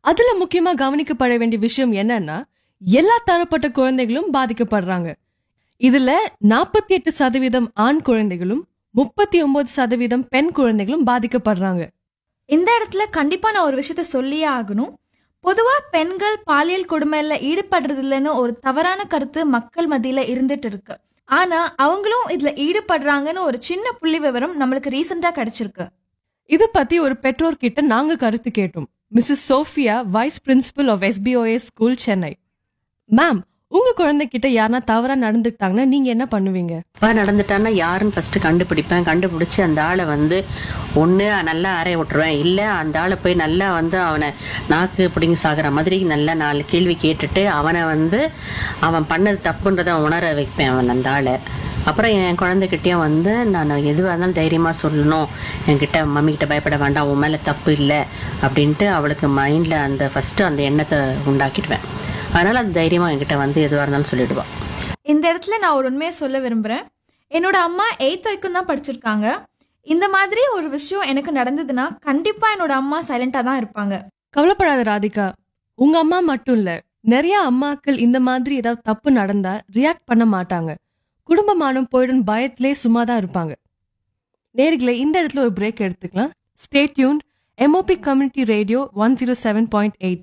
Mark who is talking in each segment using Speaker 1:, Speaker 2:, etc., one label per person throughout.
Speaker 1: அதுல முக்கியமா கவனிக்கப்பட வேண்டிய விஷயம் என்னன்னா எல்லா தரப்பட்ட குழந்தைகளும் பாதிக்கப்படுறாங்க இதுல நாற்பத்தி எட்டு சதவீதம் ஆண் குழந்தைகளும் முப்பத்தி ஒன்பது சதவீதம் பெண் குழந்தைகளும் பாதிக்கப்படுறாங்க
Speaker 2: இந்த இடத்துல கண்டிப்பா நான் ஒரு விஷயத்த சொல்லியே ஆகணும் பொதுவா பெண்கள் பாலியல் கொடுமையில ஈடுபடுறது இல்லைன்னு ஒரு தவறான கருத்து மக்கள் மத்தியில இருந்துட்டு இருக்கு ஆனா அவங்களும் இதுல ஈடுபடுறாங்கன்னு ஒரு சின்ன புள்ளி விவரம் நம்மளுக்கு ரீசெண்டா கிடைச்சிருக்கு
Speaker 1: இது பத்தி ஒரு பெற்றோர் கிட்ட நாங்க கருத்து கேட்டோம் Mrs Sophia vice principal of SBOS school Chennai ma'am உங்க குழந்தைகிட்ட யாருன்னா தவறா நடந்துட்டாங்கன்னா நீங்க என்ன பண்ணுவீங்க
Speaker 3: தப்பா நடந்துட்டான்னா யாருன்னு ஃபர்ஸ்ட் கண்டுபிடிப்பேன் கண்டுபிடிச்சு அந்த ஆளை வந்து ஒண்ணு நல்லா அறைய விட்டுருவேன் இல்ல அந்த ஆளை போய் நல்லா வந்து அவனை நாக்கு பிடிங்கி சாகுற மாதிரி நல்லா நாலு கேள்வி கேட்டுட்டு அவனை வந்து அவன் பண்ணது தப்புன்றதை உணர வைப்பேன் அவன் அந்த ஆளை அப்புறம் என் குழந்தைகிட்டயும் வந்து நான் எதுவாக இருந்தாலும் தைரியமா சொல்லணும் என்கிட்ட மம்மி கிட்ட பயப்பட வேண்டாம் உன் மேல தப்பு இல்லை அப்படின்ட்டு அவளுக்கு மைண்ட்ல அந்த ஃபர்ஸ்ட் அந்த எண்ணத்தை உண்டாக்கிடுவேன் அதனால அது தைரியமா என்கிட்ட வந்து எதுவாக இருந்தாலும் சொல்லிடுவான்
Speaker 2: இந்த இடத்துல நான் ஒரு உண்மையை சொல்ல விரும்புறேன் என்னோட அம்மா எயித் வரைக்கும் தான் படிச்சிருக்காங்க இந்த மாதிரி ஒரு விஷயம் எனக்கு நடந்ததுன்னா கண்டிப்பா என்னோட அம்மா சைலண்டா தான் இருப்பாங்க
Speaker 1: கவலைப்படாத ராதிகா உங்க அம்மா மட்டும் இல்ல நிறைய அம்மாக்கள் இந்த மாதிரி ஏதாவது தப்பு நடந்தா ரியாக்ட் பண்ண மாட்டாங்க குடும்பமானம் போயிடும் பயத்திலே சும்மா தான் இருப்பாங்க நேர்களே இந்த இடத்துல ஒரு பிரேக் எடுத்துக்கலாம் stay tuned MOP community radio one zero seven point eight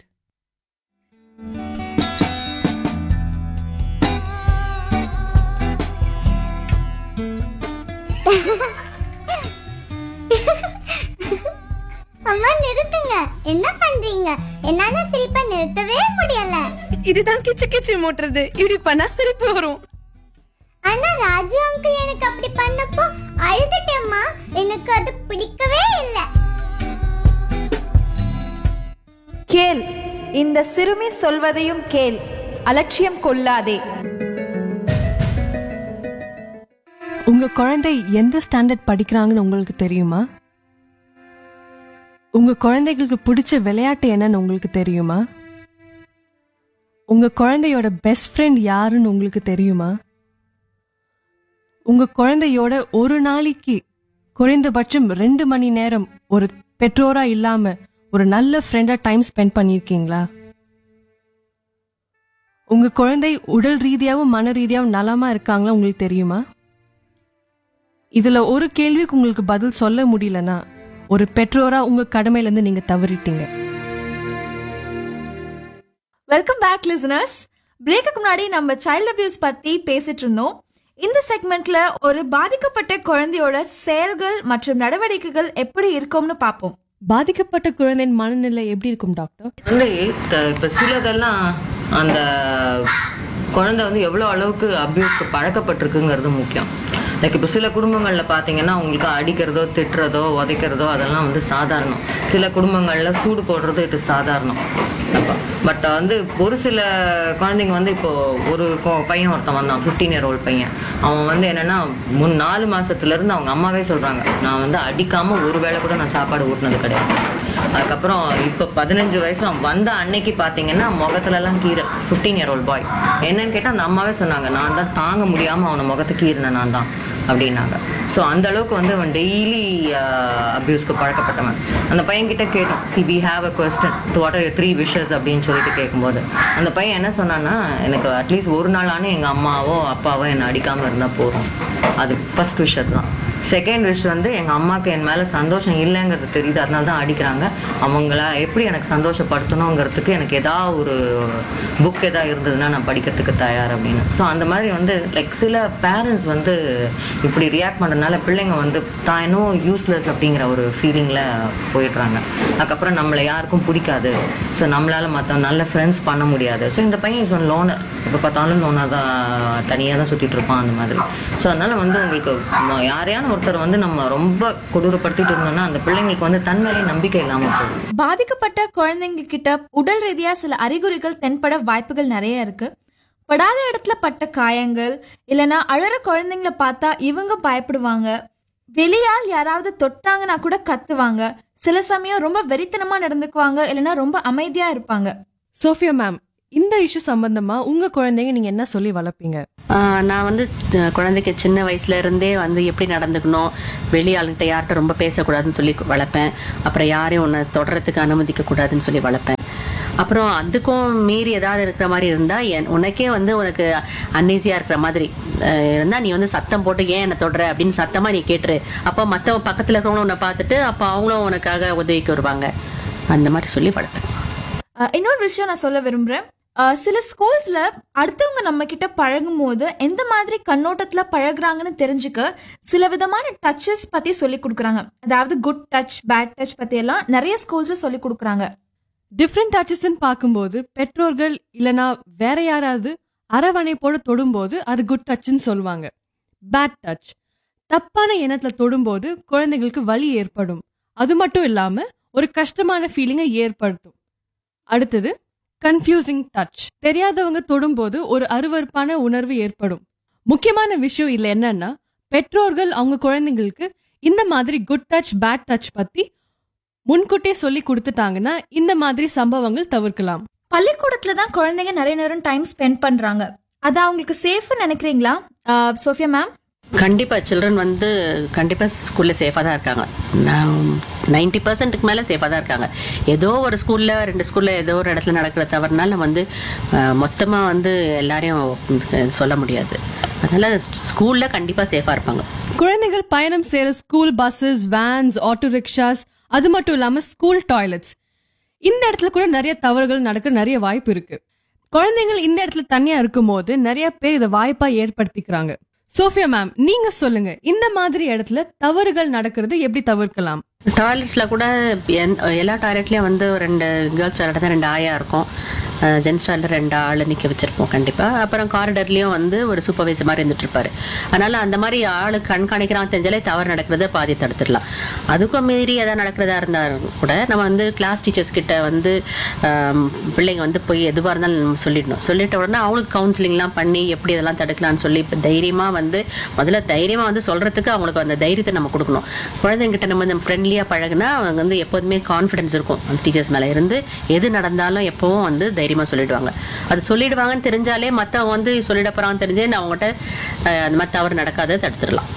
Speaker 4: அம்மா நிறுத்துங்க என்ன பண்றீங்க என்னால சிரிப்பை நிறுத்தவே முடியல
Speaker 5: இதுதான் கிச்சு கிச்சு மூட்டுறது இப்படி பண்ணா சிரிப்பு வரும்
Speaker 4: ஆனா ராஜு அங்கிள் எனக்கு அப்படி பண்ணப்போ அழுதுட்டேம்மா எனக்கு அது பிடிக்கவே இல்லை
Speaker 2: கேள் இந்த சிறுமி சொல்வதையும் கேள் அலட்சியம் கொள்ளாதே
Speaker 1: உங்க குழந்தை எந்த ஸ்டாண்டர்ட் படிக்கிறாங்கன்னு உங்களுக்கு தெரியுமா உங்க குழந்தைகளுக்கு பிடிச்ச விளையாட்டு என்னன்னு உங்களுக்கு தெரியுமா உங்க குழந்தையோட பெஸ்ட் ஃப்ரெண்ட் யாருன்னு உங்களுக்கு தெரியுமா உங்க குழந்தையோட ஒரு நாளைக்கு குறைந்தபட்சம் ரெண்டு மணி நேரம் ஒரு பெற்றோரா இல்லாம ஒரு நல்ல ஃப்ரெண்டா டைம் ஸ்பெண்ட் பண்ணியிருக்கீங்களா உங்க குழந்தை உடல் ரீதியாவும் மன ரீதியாவும் நலமா இருக்காங்களா உங்களுக்கு தெரியுமா இதுல ஒரு கேள்விக்கு உங்களுக்கு பதில் சொல்ல முடியலனா ஒரு பெற்றோரா உங்க கடமையில இருந்து நீங்க தவறிட்டீங்க
Speaker 2: வெல்கம் பேக் லிசனர்ஸ் பிரேக்குக்கு முன்னாடி நம்ம சைல்ட் அபியூஸ் பத்தி பேசிட்டு இருந்தோம் இந்த செக்மெண்ட்ல ஒரு பாதிக்கப்பட்ட குழந்தையோட செயல்கள் மற்றும் நடவடிக்கைகள் எப்படி இருக்கும்னு பார்ப்போம்
Speaker 1: பாதிக்கப்பட்ட குழந்தையின் மனநிலை எப்படி இருக்கும் டாக்டர்
Speaker 3: வந்து த- இப்ப சிலதெல்லாம் அந்த குழந்தை வந்து எவ்வளவு அளவுக்கு அபியூஸ்க்கு பழக்கப்பட்டிருக்குங்கிறது முக்கியம் லைக் இப்போ சில குடும்பங்கள்ல பாத்தீங்கன்னா உங்களுக்கு அடிக்கிறதோ திட்டுறதோ உதைக்கிறதோ அதெல்லாம் வந்து சாதாரணம் சில குடும்பங்கள்ல சூடு போடுறதோ இது சாதாரணம் பட் வந்து ஒரு சில குழந்தைங்க வந்து இப்போ ஒரு கொ- பையன் ஒருத்தன் வந்தான் 15 இயர் ஓல்ட் பையன் அவன் வந்து என்னன்னா முன் நாலு மாசத்துல இருந்து அவங்க அம்மாவே சொல்றாங்க நான் வந்து அடிக்காம ஒரு வேளை கூட நான் சாப்பாடு ஊட்டினது கிடையாது அதுக்கப்புறம் இப்ப பதினஞ்சு வயசுல அவன் வந்த அன்னைக்கு பாத்தீங்கன்னா முகத்துல எல்லாம் கீரை 15 இயர் ஓல்ட் பாய் என்னன்னு கேட்டா அந்த அம்மாவே சொன்னாங்க நான் தான் தாங்க முடியாம அவனை முகத்தை கீறினேன் நான் தான் அப்படின்னாங்க ஸோ அந்த அளவுக்கு வந்து அவன் டெய்லி அபியூஸ்க்கு பழக்கப்பட்டவன் அந்த பையன் கிட்ட கேட்டோம் see we have a question what are three wishes அப்படின்னு சொல்லிட்டு கேட்கும்போது அந்த பையன் என்ன சொன்னான்னா எனக்கு அட்லீஸ்ட் ஒரு நாளானே எங்க அம்மாவோ அப்பாவோ என்னை அடிக்காம இருந்தா போதும் அது ஃபர்ஸ்ட் விஷயம் தான் செகண்ட் விஷ் வந்து எங்க அம்மாக்கு என் மேல சந்தோஷம் இல்லைங்கிறது தெரியுது அதனால தான் அடிக்கிறாங்க அவங்கள எப்படி எனக்கு சந்தோஷப்படுத்தணுங்கிறதுக்கு எனக்கு ஏதாவது ஒரு புக் ஏதாவது இருந்ததுன்னா நான் படிக்கிறதுக்கு தயார் அப்படின்னு ஸோ அந்த மாதிரி வந்து லைக் சில பேரண்ட்ஸ் வந்து இப்படி ரியாக்ட் பண்றதுனால பிள்ளைங்க வந்து தான் இன்னும் யூஸ்லெஸ் அப்படிங்கிற ஒரு ஃபீலிங்ல போயிடுறாங்க அதுக்கப்புறம் நம்மளை யாருக்கும் பிடிக்காது ஸோ நம்மளால மற்ற நல்ல ஃப்ரெண்ட்ஸ் பண்ண முடியாது ஸோ இந்த பையன் இஸ் ஒன் லோனர் எப்போ பார்த்தாலும் லோனர் தான் தனியாக தான் சுத்திட்டு இருப்பான் அந்த மாதிரி ஸோ அதனால வந்து உங்களுக்கு ம- யாரையான ஒருத்தர் வந்து நம்ம ரொம்ப கொடூரப்படுத்திட்டு இருந்தோம்னா அந்த பிள்ளைங்களுக்கு வந்து தன் மேலே நம்பிக்கை இல்லாம போகும்
Speaker 2: பாதிக்கப்பட்ட குழந்தைங்க கிட்ட உடல் ரீதியா சில அறிகுறிகள் தென்பட வாய்ப்புகள் நிறைய இருக்கு படாத இடத்துல பட்ட காயங்கள் இல்லனா அழற குழந்தைங்கள பார்த்தா இவங்க பயப்படுவாங்க வெளியால் யாராவது தொட்டாங்கன்னா கூட கத்துவாங்க சில சமயம் ரொம்ப வெறித்தனமா நடந்துக்குவாங்க இல்லனா ரொம்ப அமைதியா இருப்பாங்க
Speaker 1: சோஃபியா மேம் இந்த இஷ்யூ சம்பந்தமா உங்க குழந்தைங்க நீங்க என்ன சொல்லி வளர்ப்பீங்க
Speaker 3: ஆஹ் நான் வந்து அஹ், குழந்தைக்கு சின்ன வயசுல இருந்தே வந்து எப்படி நடந்துக்கணும் வெளி ஆளுகிட்ட யார்கிட்ட ரொம்ப பேசக்கூடாதுன்னு சொல்லி வளர்ப்பேன் அப்புறம் யாரையும் உன்னை தொடறதுக்கு அனுமதிக்க கூடாதுன்னு சொல்லி வளர்ப்பேன்
Speaker 6: அப்புறம் அதுக்கும் மீறி ஏதாவது இருக்கிற மாதிரி இருந்தா என்- உனக்கே வந்து உனக்கு அன்ஈஸியா இருக்கிற மாதிரி அஹ், இருந்தா நீ வந்து சத்தம் போட்டு ஏன் என்ன தொடுற அப்படின்னு சத்தமா நீ கேட்டுரு அப்போ மத்த பக்கத்துல இருக்கிறவங்களும் உன்னை பார்த்துட்டு அப்ப அவங்களும் உனக்காக உதவிக்கு வருவாங்க அந்த மாதிரி சொல்லி பழப்பேன்
Speaker 2: அஹ் இன்னொரு விஷயம் நான் சொல்ல விரும்புறேன் அஹ் சில ஸ்கூல்ஸ்ல அடுத்தவங்க நம்ம கிட்ட பழகும் போது எந்த மாதிரி கண்ணோட்டத்துல பழகுறாங்கன்னு தெரிஞ்சுக்க சில விதமான டச்சஸ் பத்தி சொல்லி கொடுக்குறாங்க அதாவது குட் டச் பேட் டச் பத்தி எல்லாம் நிறைய ஸ்கூல்ஸ்ல சொல்லி கொடுக்குறாங்க
Speaker 1: டிஃப்ரெண்ட் டச்சஸ்ன்னு பார்க்கும்போது பெற்றோர்கள் இல்லனா வேற யாராவது அரவணைப்போடு தொடும்போது அது குட் டச்னு சொல்லுவாங்க பேட் டச் தப்பான எண்ணத்துல தொடும்போது குழந்தைகளுக்கு வலி ஏற்படும் அது மட்டும் இல்லாம ஒரு கஷ்டமான ஃபீலிங்கை ஏற்படுத்தும் அடுத்தது கன்ஃபியூசிங் டச் தெரியாதவங்க தொடும்போது ஒரு அருவருப்பான உணர்வு ஏற்படும் முக்கியமான விஷயம் இல்ல என்னன்னா பெற்றோர்கள் அவங்க குழந்தைங்களுக்கு இந்த மாதிரி குட் டச் பேட் டச் பத்தி முன்கூட்டியே சொல்லி கொடுத்துட்டாங்கன்னா இந்த மாதிரி சம்பவங்கள் தவிர்க்கலாம்
Speaker 2: பள்ளிக்கூடத்துல தான் குழந்தைங்க நிறைய நேரம் டைம் ஸ்பெண்ட் பண்றாங்க அது அவங்களுக்கு சேஃப்னு நினைக்கிறீங்களா அஹ் சோஃபியா மேம்
Speaker 6: கண்டிப்பா சில்ட்ரன் வந்து கண்டிப்பா ஸ்கூல்ல சேஃபா தான் இருக்காங்க நைன்டி பர்சன்ட்டுக்கு மேல சேஃபா தான் இருக்காங்க ஏதோ ஒரு ஸ்கூல்ல ரெண்டு ஸ்கூல்ல ஏதோ ஒரு இடத்துல நடக்கிற தவறுனால வந்து அஹ், மொத்தமா வந்து எல்லாரையும் அஹ், சொல்ல முடியாது அதனால ஸ்கூல்ல கண்டிப்பா சேஃபா இருப்பாங்க
Speaker 1: குழந்தைகள் பயணம் செய்யற school buses vans auto rickshaws அது மட்டும் இல்லாம ஸ்கூல் டாய்லெட்ஸ் இந்த இடத்துல கூட நிறைய தவறுகள் நடக்க நிறைய வாய்ப்பு இருக்கு குழந்தைகள் இந்த இடத்துல தனியா இருக்கும்போது நிறைய பேர் இதை வாய்ப்பா ஏற்படுத்திக்கிறாங்க சோஃபியா மேம் நீங்க சொல்லுங்க இந்த மாதிரி இடத்துல தவறுகள் நடக்கிறது எப்படி தவிர்க்கலாம்
Speaker 6: டாய்லெட்ஸ்ல கூட என்- எல்லா டாய்லெட்லயும் வந்து ஒரு ரெண்டு கேர்ள்ஸ் டாய்லெட் தான் ரெண்டு ஆயா இருக்கும் ஜென்ஸ் டாய்லெட் ரெண்டு ஆள் நிக்க வச்சிருப்போம் கண்டிப்பா அப்புறம் காரிடர்லயும் வந்து ஒரு சூப்பர்வைசர் மாதிரி இருந்துட்டு இருப்பாரு அதனால அந்த மாதிரி ஆளு கண்காணிக்கிறான் தெரிஞ்சாலே தவறு நடக்கிறத பாதி தடுத்துடலாம் அதுக்கும் மீறி எதாவது நடக்கிறதா இருந்தா கூட நம்ம வந்து கிளாஸ் டீச்சர்ஸ் கிட்ட வந்து ஆம், பிள்ளைங்க வந்து போய் எதுவா இருந்தாலும் நம்ம சொல்லிடணும் சொல்லிட்ட உடனே அவங்களுக்கு கவுன்சிலிங்லாம் பண்ணி எப்படி இதெல்லாம் தடுக்கலாம்னு சொல்லி இப்ப தைரியமா வந்து முதல்ல தைரியமா வந்து சொல்றதுக்கு அவங்களுக்கு அந்த தைரியத்தை நம்ம கொடுக்கணும் குழந்தைங்கிட்ட நம்ம வந்து ஃப்ரெண்ட்லியா பழகுனா அவங்க வந்து எப்போதுமே கான்ஃபிடன்ஸ் இருக்கும் அந்த டீச்சர்ஸ் மேல இருந்து எது நடந்தாலும் எப்பவும் வந்து தைரியமா சொல்லிடுவாங்க அது சொல்லிடுவாங்கன்னு தெரிஞ்சாலே மத்தவங்க வந்து சொல்லிட போறாங்கன்னு தெரிஞ்சே நான் அவங்ககிட்ட அஹ், அந்த மாதிரி தவறு நடக்காத தடுத்துடலாம்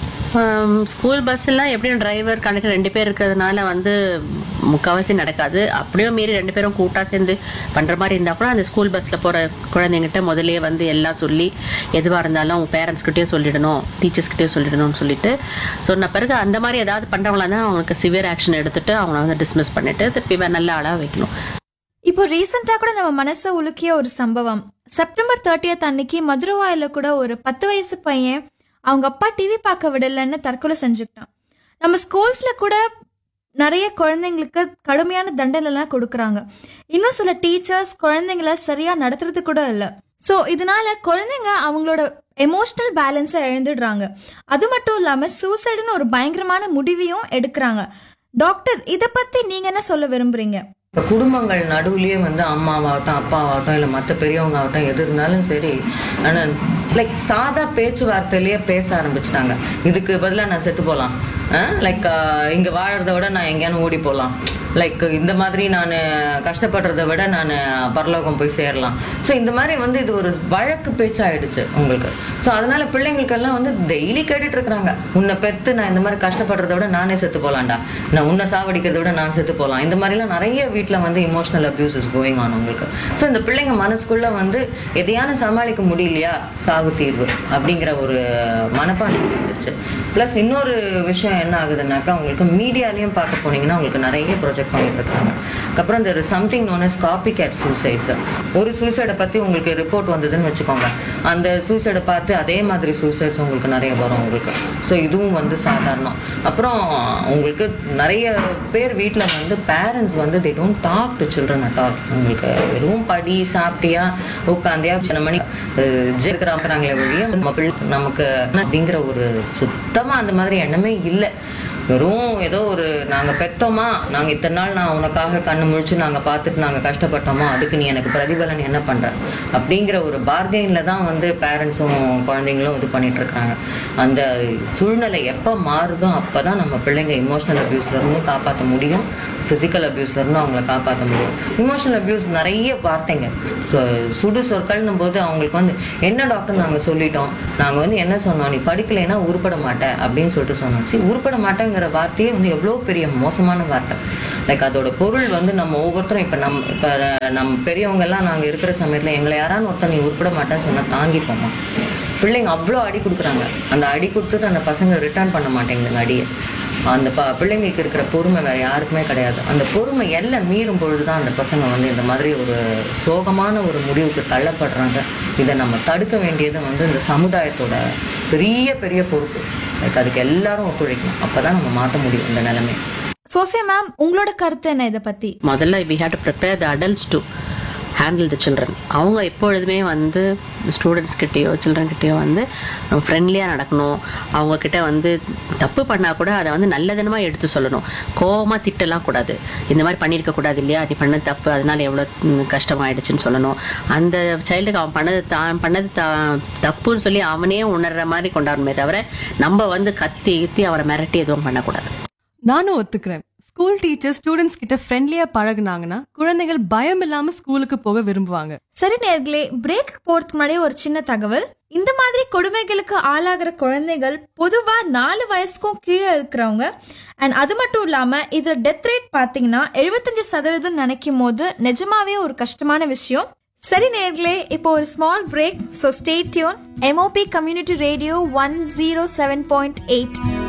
Speaker 6: ஸ்கூல் பஸ் எல்லாம் எப்படியும் டிரைவர் கண்டக்டர் ரெண்டு பேர் இருக்கிறதுனால வந்து முக்காவாசி நடக்காது அப்படியும் மீறி ரெண்டு பேரும் கூட்டா சேர்ந்து பண்ற மாதிரி இருந்தா கூட அந்த ஸ்கூல் பஸ்ல போற குழந்தைங்கிட்ட முதல்லயே வந்து எல்லாம் சொல்லி எதுவா இருந்தாலும் அவங்க பேரண்ட்ஸ் கிட்டயும் சொல்லிடணும் டீச்சர்ஸ் கிட்டயும் சொல்லிடணும்னு சொல்லிட்டு சொன்ன பிறகு அந்த மாதிரி ஏதாவது பண்றவங்களா தான் அவங்களுக்கு சிவியர் ஆக்ஷன் எடுத்துட்டு அவங்கள வந்து டிஸ்மிஸ் பண்ணிட்டு திருப்பி வேற நல்ல ஆளா வைக்கணும்
Speaker 2: இப்போ ரீசெண்டா கூட நம்ம மனசை உலுக்கிய ஒரு சம்பவம் செப்டம்பர் தேர்ட்டியத் அன்னைக்கு மதுரவாயில கூட ஒரு பத்து வயசு பையன் அவங்க அப்பா டிவி பார்க்க விடலன்னு தற்கொலை செஞ்சுக்கிட்டான் நம்ம ஸ்கூல்ஸ்ல கூட நிறைய குழந்தைங்களுக்கு கடுமையான தண்டனைலாம் கொடுக்கறாங்க இன்னும் சில டீச்சர்ஸ் குழந்தைங்கள சரியா நடத்துறது கூட இல்ல ஸோ இதனால குழந்தைங்க அவங்களோட எமோஷனல் பேலன்ஸை இழந்துடுறாங்க அது மட்டும் இல்லாம சூசைடுன்னு ஒரு பயங்கரமான முடிவையும் எடுக்கிறாங்க டாக்டர் இத பத்தி நீங்க என்ன சொல்ல விரும்புறீங்க
Speaker 3: இப்போ குடும்பங்கள் நடுவுலயே வந்து அம்மாவாகட்டும் அப்பாவாகட்டும் இல்லை மற்ற பெரியவங்க ஆகட்டும் எது இருந்தாலும் சரி ஆனால் லைக் சாதா பேச்சுவார்த்தையிலேயே பேச ஆரம்பிச்சிட்டாங்க இதுக்கு பதிலாக நான் செத்து போகலாம் லைக் இங்கே வாழறத விட நான் எங்கேயானு ஓடி போகலாம் லைக் இந்த மாதிரி நான் கஷ்டப்படுறத விட நான் பரலோகம் போய் சேரலாம் ஸோ இந்த மாதிரி வந்து இது ஒரு வழக்கு பேச்சாயிடுச்சு உங்களுக்கு ஸோ அதனால பிள்ளைங்களுக்கெல்லாம் வந்து டெய்லி கேட்டுட்டு இருக்கிறாங்க உன்னை பெத்து நான் இந்த மாதிரி கஷ்டப்படுறத விட நானே செத்து போலாம்டா நான் உன்னை சாவடிக்கிறத விட நான் செத்து போகலாம் இந்த மாதிரிலாம் நிறைய வீட்டில் வந்து emotional abuse is going on உங்களுக்கு ஸோ இந்த பிள்ளைங்க மனசுக்குள்ள வந்து எதையான சமாளிக்க முடியலையா சாவு தீர்வு அப்படிங்கிற ஒரு மனப்பான்மை வந்துருச்சு ப்ளஸ் இன்னொரு விஷயம் என்ன ஆகுதுன்னாக்கா உங்களுக்கு மீடியாலையும் பார்க்க போனீங்கன்னா உங்களுக்கு நிறைய ப்ரொஜெக்ட் பண்ணிட்டு இருக்காங்க அதுக்கப்புறம் இந்த something known as copy cat suicides ஒரு சூசைடை பற்றி உங்களுக்கு ரிப்போர்ட் வந்ததுன்னு வச்சுக்கோங்க அந்த சூசைடை பார்த்து அதே மாதிரி சூசைட்ஸ் உங்களுக்கு நிறைய வரும் உங்களுக்கு ஸோ இதுவும் வந்து சாதாரணம் அப்புறம் உங்களுக்கு நிறைய பேர் வீட்டில் வந்து பேரண்ட்ஸ் வந்து they don't talk to children at all உங்களுக்கு வெறும் படி சாப்பிட்டியா உட்காந்தியா சின்ன மணி இருக்கிறாங்களே வழியே நம்ம பிள்ளை நமக்கு அப்படிங்கிற ஒரு சுத்தமா அந்த மாதிரி எண்ணமே இல்லை வெறும் ஏதோ ஒரு நாங்க பெத்தோமா நாங்க இத்தனை நாள் நான் உனக்காக கண்ணு முழிச்சு நாங்க பார்த்துட்டு நாங்க கஷ்டப்பட்டோமா அதுக்கு நீ எனக்கு பிரதிபலன் என்ன பண்ற அப்படிங்கிற ஒரு பார்கெயின்ல தான் வந்து பேரண்ட்ஸும் குழந்தைங்களும் இது பண்ணிட்டு இருக்காங்க அந்த சூழ்நிலை எப்ப மாறுதோ அப்பதான் நம்ம பிள்ளைங்க இமோஷனல் அபியூஸ்ல இருந்து காப்பாற்ற முடியும் ஃபிசிக்கல் அபியூஸ்ல இருந்து அவங்கள காப்பாற்ற முடியும் இமோஷனல் அபியூஸ் நிறைய வார்த்தைங்க So, சுடு சொற்கள்னும் போது அவங்களுக்கு வந்து என்ன டாக்டர் நாங்கள் சொல்லிட்டோம் நாங்கள் வந்து என்ன சொன்னோம் நீ படிக்கலைன்னா உருப்பட மாட்டேன் அப்படின்னு சொல்லிட்டு சொன்னோம் சரி உருப்பட மாட்டேங்கிற வார்த்தையே வந்து எவ்வளோ பெரிய மோசமான வார்த்தை லைக் அதோட பொருள் வந்து நம்ம ஒவ்வொருத்தரும் இப்போ நம் இப்போ நம்ம பெரியவங்க எல்லாம் நாங்கள் இருக்கிற சமயத்தில் எங்களை யாரான்னு ஒருத்தர் நீ உருப்பட மாட்டேன்னு சொன்னால் தாங்கிப்போமா பிள்ளைங்க அவ்வளோ அடி கொடுக்குறாங்க அந்த அடி கொடுத்துட்டு அந்த பசங்க ரிட்டர்ன் பண்ண மாட்டேங்குதுங்க அடியை அந்த ப பிள்ளைங்களுக்கு இருக்கிற பொறுமை வேற யாருக்குமே கிடையாது அந்த பொறுமை எல்லாம் மீறும் பொழுது தான் அந்த பசங்க வந்து இந்த மாதிரி ஒரு சோகமான ஒரு முடிவுக்கு தள்ளப்படுறாங்க இதை நம்ம தடுக்க வேண்டியது வந்து இந்த சமுதாயத்தோட பெரிய பெரிய பொறுப்பு லைக் அதுக்கு எல்லாரும் ஒத்துழைக்கணும் அப்பதான் நம்ம மாற்ற முடியும் இந்த நிலைமையை
Speaker 2: சோஃபியா மேம் உங்களோட கருத்து என்ன இதை பத்தி
Speaker 6: முதல்ல we have to prepare the adults to handle the children அவங்க எப்பொழுதுமே வந்து ஸ்டூடெண்ட்ஸ் கிட்டேயோ சில்ட்ரன் கிட்டேயோ வந்து ஃப்ரெண்ட்லியாக நடக்கணும் அவங்க கிட்ட வந்து தப்பு பண்ணால் கூட அதை வந்து நல்லதனமாக எடுத்து சொல்லணும் கோவமாக திட்டலாம் கூடாது இந்த மாதிரி பண்ணியிருக்க கூடாது இல்லையா நீ பண்ணது தப்பு அதனால எவ்வளோ ம், கஷ்டமாயிடுச்சுன்னு சொல்லணும் அந்த சைல்டுக்கு அவன் பண்ணது தான் பண்ணது தா- தப்புன்னு சொல்லி அவனே உணர்ற மாதிரி கொண்டாடணுமே தவிர நம்ம வந்து கத்தி கித்தி அவரை மிரட்டி எதுவும் பண்ணக்கூடாது
Speaker 1: நானும் ஒத்துக்கிறேன் ஸ்கூல் டீச்சர் ஸ்டூடெண்ட்ஸ் கிட்ட ஃப்ரெண்ட்லியா பழகுனாங்கன்னா குழந்தைகள் பயம் இல்லாம ஸ்கூலுக்கு போக விரும்புவாங்க
Speaker 2: சரி நேர்களே பிரேக் போறதுக்கு முன்னாடி ஒரு சின்ன தகவல் இந்த மாதிரி கொடுமைகளுக்கு ஆளாகிற குழந்தைகள் பொதுவா நாலு வயசுக்கும் கீழே இருக்கிறவங்க அண்ட் அது மட்டும் இல்லாம இதுல டெத் ரேட் பாத்தீங்கன்னா எழுபத்தஞ்சு சதவீதம் நினைக்கும் போது நிஜமாவே ஒரு கஷ்டமான விஷயம் சரி நேர்களே இப்போ ஒரு small break so stay tuned MOP community radio one zero seven point eight